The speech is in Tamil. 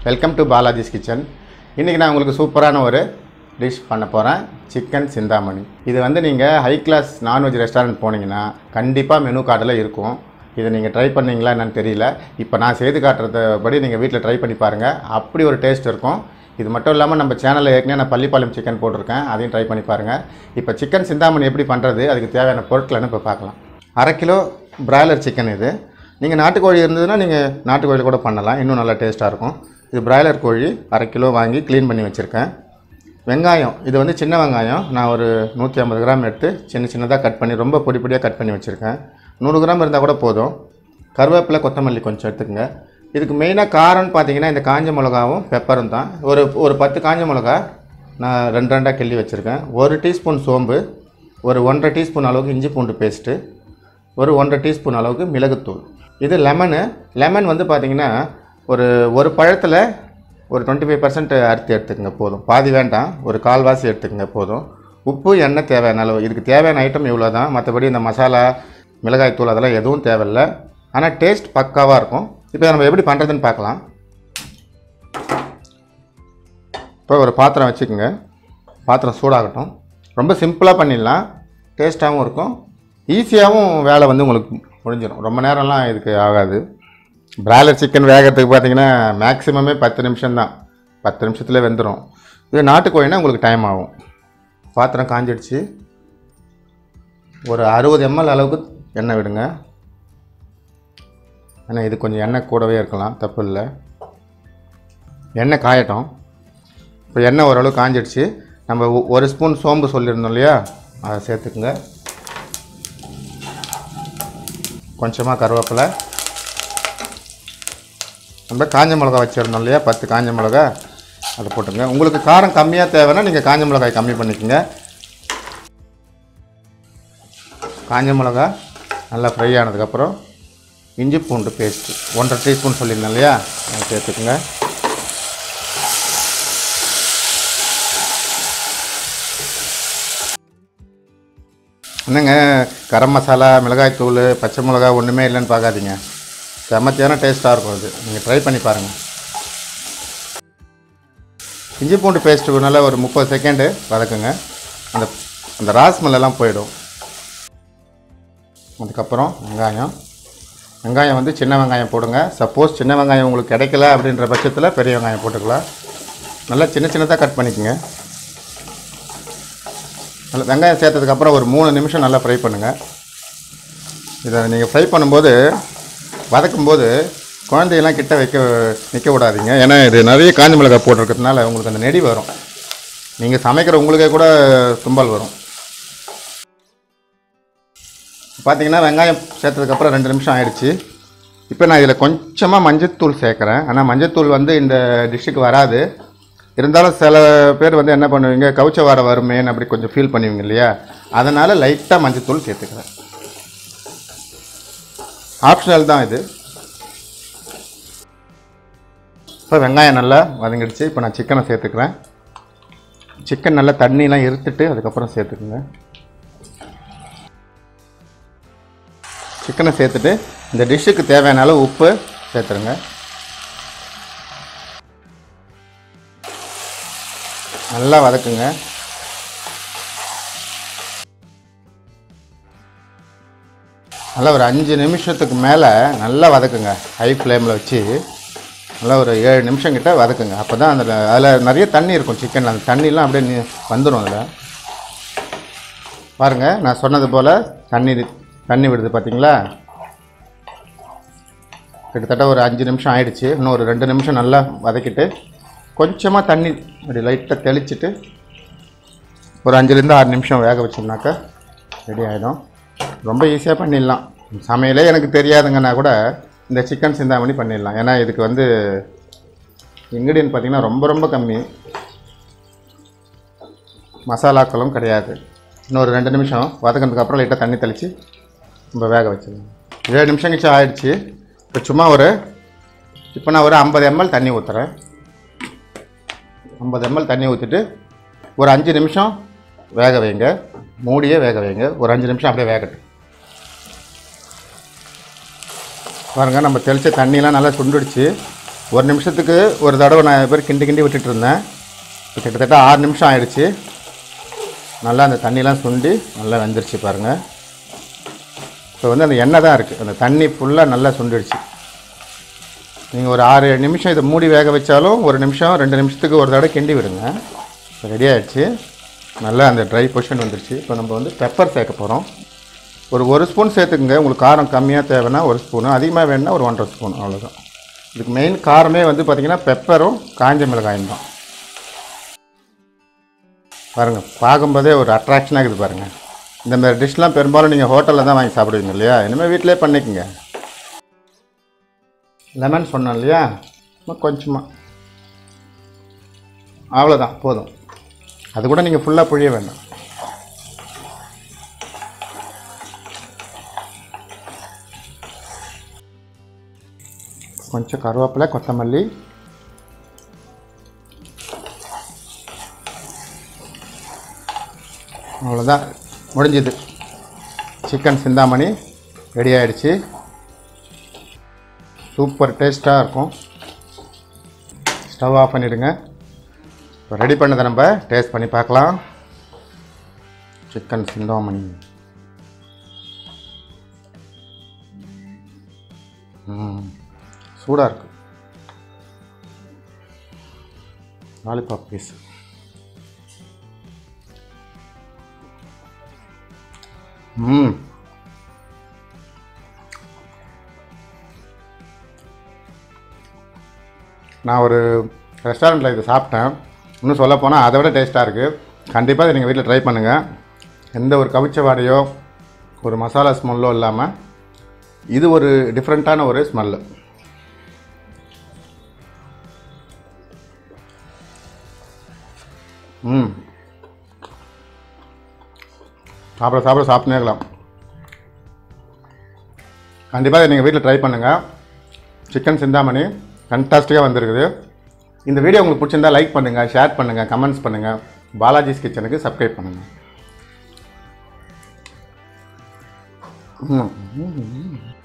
வெல்கம் டு பாலாஜிஸ் கிச்சன் இன்றைக்கி நான் உங்களுக்கு சூப்பரான ஒரு டிஷ் பண்ண போகிறேன் சிக்கன் சிந்தாமணி இது வந்து நீங்கள் ஹை கிளாஸ் நான்வெஜ் ரெஸ்டாரண்ட் போனீங்கன்னா கண்டிப்பாக மெனு கார்டில் இருக்கும் இதை நீங்கள் ட்ரை பண்ணீங்களா என்னன்னு தெரியல இப்போ நான் செய்து காட்டுறது படி நீங்கள் வீட்டில் ட்ரை பண்ணி பாருங்கள் அப்படி ஒரு டேஸ்ட் இருக்கும் இது மட்டும் இல்லாமல் நம்ம சேனலில் ஏற்கனவே நான் பள்ளிப்பாளையம் சிக்கன் போட்டிருக்கேன் அதையும் ட்ரை பண்ணி பாருங்கள் இப்போ சிக்கன் சிந்தாமணி எப்படி பண்ணுறது அதுக்கு தேவையான பொருட்கள்னு இப்போ பார்க்கலாம் அரை கிலோ பிராய்லர் சிக்கன் இது நீங்கள் நாட்டுக்கோழி இருந்ததுன்னா நீங்கள் நாட்டுக்கோழி கூட பண்ணலாம் இன்னும் நல்லா டேஸ்ட்டாக இருக்கும் இது பிராய்லர் கோழி அரை கிலோ வாங்கி க்ளீன் பண்ணி வச்சுருக்கேன் வெங்காயம் இது வந்து சின்ன வெங்காயம் நான் ஒரு நூற்றி ஐம்பது கிராம் எடுத்து சின்ன சின்னதாக கட் பண்ணி ரொம்ப பொடி பொடியாக கட் பண்ணி வச்சுருக்கேன் நூறு கிராம் இருந்தால் கூட போதும் கருவேப்பிலை கொத்தமல்லி கொஞ்சம் எடுத்துக்கங்க இதுக்கு மெயினாக காரம்னு பார்த்தீங்கன்னா இந்த காஞ்ச மிளகாவும் பெப்பரும் தான் ஒரு ஒரு பத்து காஞ்ச மிளகா நான் ரெண்டு ரெண்டாக கிள்ளி வச்சுருக்கேன் ஒரு டீஸ்பூன் சோம்பு ஒரு ஒன்றரை டீஸ்பூன் அளவுக்கு இஞ்சி பூண்டு பேஸ்ட்டு ஒரு ஒன்றரை டீஸ்பூன் அளவுக்கு மிளகுத்தூள் இது லெமனு லெமன் வந்து பார்த்தீங்கன்னா ஒரு ஒரு பழத்தில் ஒரு டுவெண்ட்டி ஃபைவ் பர்சன்ட் அறுத்து எடுத்துக்கங்க போதும் பாதி வேண்டாம் ஒரு கால்வாசி எடுத்துக்கங்க போதும் உப்பு எண்ணெய் தேவையான அளவு இதுக்கு தேவையான ஐட்டம் இவ்வளோ தான் மற்றபடி இந்த மசாலா மிளகாய் தூள் அதெல்லாம் எதுவும் தேவையில்லை ஆனால் டேஸ்ட் பக்காவாக இருக்கும் இப்போ நம்ம எப்படி பண்ணுறதுன்னு பார்க்கலாம் இப்போ ஒரு பாத்திரம் வச்சுக்கோங்க பாத்திரம் சூடாகட்டும் ரொம்ப சிம்பிளாக பண்ணிடலாம் டேஸ்ட்டாகவும் இருக்கும் ஈஸியாகவும் வேலை வந்து உங்களுக்கு முடிஞ்சிடும் ரொம்ப நேரம்லாம் இதுக்கு ஆகாது பிராய்லர் சிக்கன் வேகிறதுக்கு பார்த்தீங்கன்னா மேக்ஸிமமே பத்து நிமிஷம் தான் பத்து நிமிஷத்தில் வெந்துடும் இது நாட்டுக்கோழினா உங்களுக்கு டைம் ஆகும் பாத்திரம் காஞ்சிடுச்சு ஒரு அறுபது எம்எல் அளவுக்கு எண்ணெய் விடுங்க ஏன்னா இது கொஞ்சம் எண்ணெய் கூடவே இருக்கலாம் தப்பு இல்லை எண்ணெய் காயட்டும் இப்போ எண்ணெய் ஓரளவு காஞ்சிடுச்சு நம்ம ஒ- ஒரு ஸ்பூன் சோம்பு சொல்லியிருந்தோம் இல்லையா அதை சேர்த்துக்குங்க கொஞ்சமாக கருவேப்பிலை நம்ம காஞ்ச மிளகா வச்சுருந்தோம் இல்லையா பத்து காஞ்ச மிளகா அதை போட்டுங்க உங்களுக்கு காரம் கம்மியாக தேவைன்னா நீங்கள் காஞ்ச மிளகாய் கம்மி பண்ணிக்கோங்க காஞ்ச மிளகா நல்லா ஃப்ரை ஆனதுக்கப்புறம் இஞ்சி பூண்டு பேஸ்ட்டு ஒன்றரை டீஸ்பூன் சொல்லியிருந்தேன் இல்லையா அதை சேர்த்துக்குங்க என்னங்க கரம் மசாலா மிளகாய் தூள் பச்சை மிளகா ஒன்றுமே இல்லைன்னு பார்க்காதீங்க செமத்தியான டேஸ்ட்டாக இருக்கும் இது நீங்கள் ட்ரை பண்ணி பாருங்கள் இஞ்சி பூண்டு பேஸ்ட்டு நல்லா ஒரு முப்பது செகண்டு வதக்குங்க அந்த அந்த ராஸ்மெல்லாம் போயிடும் அதுக்கப்புறம் வெங்காயம் வெங்காயம் வந்து சின்ன வெங்காயம் போடுங்க சப்போஸ் சின்ன வெங்காயம் உங்களுக்கு கிடைக்கல அப்படின்ற பட்சத்தில் பெரிய வெங்காயம் போட்டுக்கலாம் நல்லா சின்ன சின்னதாக கட் பண்ணிக்கோங்க நல்லா வெங்காயம் சேர்த்ததுக்கப்புறம் ஒரு மூணு நிமிஷம் நல்லா ஃப்ரை பண்ணுங்கள் இதை நீங்கள் ஃப்ரை பண்ணும்போது வதக்கும்போது குழந்தையெல்லாம் கிட்ட வைக்க நிற்க விடாதீங்க ஏன்னா இது நிறைய காஞ்ச மிளகாய் போட்டிருக்கிறதுனால உங்களுக்கு அந்த நெடி வரும் நீங்கள் சமைக்கிற உங்களுக்கே கூட தும்பல் வரும் பார்த்தீங்கன்னா வெங்காயம் சேர்த்ததுக்கப்புறம் ரெண்டு நிமிஷம் ஆயிடுச்சு இப்போ நான் இதில் கொஞ்சமாக மஞ்சத்தூள் சேர்க்குறேன் ஆனால் மஞ்சத்தூள் வந்து இந்த டிஷ்ஷுக்கு வராது இருந்தாலும் சில பேர் வந்து என்ன பண்ணுவீங்க கவுச்ச வார வருமேன்னு அப்படி கொஞ்சம் ஃபீல் பண்ணுவீங்க இல்லையா அதனால் லைட்டாக மஞ்சத்தூள் சேர்த்துக்கிறேன் ஆப்ஷனல் தான் இது இப்போ வெங்காயம் நல்லா வதங்கிடுச்சு இப்போ நான் சிக்கனை சேர்த்துக்கிறேன் சிக்கன் நல்லா தண்ணியெலாம் இருத்துட்டு அதுக்கப்புறம் சேர்த்துக்குங்க சிக்கனை சேர்த்துட்டு இந்த டிஷ்ஷுக்கு தேவையான அளவு உப்பு சேர்த்துருங்க நல்லா வதக்குங்க நல்லா ஒரு அஞ்சு நிமிஷத்துக்கு மேலே நல்லா வதக்குங்க ஹை ஃப்ளேமில் வச்சு நல்லா ஒரு ஏழு நிமிஷம் கிட்ட வதக்குங்க அப்போ தான் அந்த அதில் நிறைய தண்ணி இருக்கும் சிக்கனில் அந்த தண்ணிலாம் அப்படியே நி- வந்துடும் அதில் பாருங்கள் நான் சொன்னது போல் தண்ணி தண்ணி விடுது பார்த்தீங்களா கிட்டத்தட்ட ஒரு அஞ்சு நிமிஷம் ஆயிடுச்சு இன்னும் ஒரு ரெண்டு நிமிஷம் நல்லா வதக்கிட்டு கொஞ்சமாக தண்ணி அப்படி லைட்டாக தெளிச்சிட்டு ஒரு அஞ்சுலேருந்து ஆறு நிமிஷம் வேக வச்சோம்னாக்கா ரெடி ஆகிடும் ரொம்ப ஈஸியாக பண்ணிடலாம் சமையலே எனக்கு தெரியாதுங்கன்னா கூட இந்த சிக்கன் சிந்தாமணி பண்ணிடலாம் ஏன்னா இதுக்கு வந்து இன்க்ரீடியன்ட் பார்த்திங்கன்னா ரொம்ப ரொம்ப கம்மி மசாலாக்களும் கிடையாது இன்னொரு ரெண்டு நிமிஷம் வதக்கினதுக்கப்புறம் லைட்டாக தண்ணி தெளித்து நம்ம வேக வச்சிடலாம் ஏழு நிமிஷம் கழிச்சு ஆயிடுச்சு இப்போ சும்மா ஒரு இப்போ நான் ஒரு ஐம்பது எம்எல் தண்ணி ஊற்றுறேன் ஐம்பது எம்எல் தண்ணி ஊற்றிட்டு ஒரு அஞ்சு நிமிஷம் வேக வைங்க மூடியே வேக வைங்க ஒரு அஞ்சு நிமிஷம் அப்படியே வேகட்டும் பாருங்கள் நம்ம தெளித்த தண்ணியெலாம் நல்லா சுண்டுடுச்சு ஒரு நிமிஷத்துக்கு ஒரு தடவை நான் இது பேர் கிண்டி கிண்டி விட்டுட்டு இருந்தேன் இப்போ கிட்டத்தட்ட ஆறு நிமிஷம் ஆயிடுச்சு நல்லா அந்த தண்ணிலாம் சுண்டி நல்லா வெந்துருச்சு பாருங்கள் இப்போ வந்து அந்த எண்ணெய் தான் இருக்குது அந்த தண்ணி ஃபுல்லாக நல்லா சுண்டிடுச்சு நீங்கள் ஒரு ஆறு ஏழு நிமிஷம் இதை மூடி வேக வச்சாலும் ஒரு நிமிஷம் ரெண்டு நிமிஷத்துக்கு ஒரு தடவை கிண்டி விடுங்க ரெடி ஆயிடுச்சு நல்லா அந்த ட்ரை பொஷன் வந்துருச்சு இப்போ நம்ம வந்து பெப்பர் சேர்க்க போகிறோம் ஒரு ஒரு ஸ்பூன் சேர்த்துக்குங்க உங்களுக்கு காரம் கம்மியாக தேவைன்னா ஒரு ஸ்பூனு அதிகமாக வேணும்னா ஒரு ஒன்றரை ஸ்பூன் அவ்வளோதான் இதுக்கு மெயின் காரமே வந்து பார்த்திங்கன்னா பெப்பரும் காஞ்ச மிளகாயும் தான் பாருங்கள் பார்க்கும்போதே ஒரு அட்ராக்ஷனாக இருக்குது பாருங்கள் இந்த மாதிரி டிஷ்லாம் பெரும்பாலும் நீங்கள் ஹோட்டலில் தான் வாங்கி சாப்பிடுவீங்க இல்லையா இனிமேல் வீட்டிலே பண்ணிக்கோங்க லெமன் சொன்னோம் இல்லையா இன்னும் கொஞ்சமாக அவ்வளோதான் போதும் அது கூட நீங்கள் ஃபுல்லாக புழிய வேண்டாம் கொஞ்சம் கருவேப்பிலை கொத்தமல்லி அவ்வளோதான் முடிஞ்சுது சிக்கன் சிந்தாமணி ரெடி ஆயிடுச்சு சூப்பர் டேஸ்ட்டாக இருக்கும் ஸ்டவ் ஆஃப் பண்ணிவிடுங்க இப்போ ரெடி பண்ணதை நம்ம டேஸ்ட் பண்ணி பார்க்கலாம் சிக்கன் சிந்தாமணி ம் சூடாக இருக்கு லாலிபாப் பீஸ் ம் நான் ஒரு ரெஸ்டாரண்ட்டில் இது சாப்பிட்டேன் இன்னும் சொல்லப் போனால் அதை விட டேஸ்ட்டாக இருக்குது கண்டிப்பாக இதை நீங்கள் வீட்டில் ட்ரை பண்ணுங்கள் எந்த ஒரு கவிச்ச வாடையோ ஒரு மசாலா ஸ்மெல்லோ இல்லாமல் இது ஒரு டிஃப்ரெண்ட்டான ஒரு ஸ்மெல்லு ம் சாப்பிட சாப்பிட சாப்பிட்டுனே இருக்கலாம் கண்டிப்பாக நீங்கள் வீட்டில் ட்ரை பண்ணுங்கள் சிக்கன் சிந்தாமணி ஃபண்டாஸ்டிக்காக வந்திருக்குது இந்த வீடியோ உங்களுக்கு பிடிச்சிருந்தா லைக் பண்ணுங்கள் ஷேர் பண்ணுங்கள் கமெண்ட்ஸ் பண்ணுங்கள் பாலாஜிஸ் கிச்சனுக்கு சப்ஸ்கிரைப் பண்ணுங்கள் ம் ம், ம்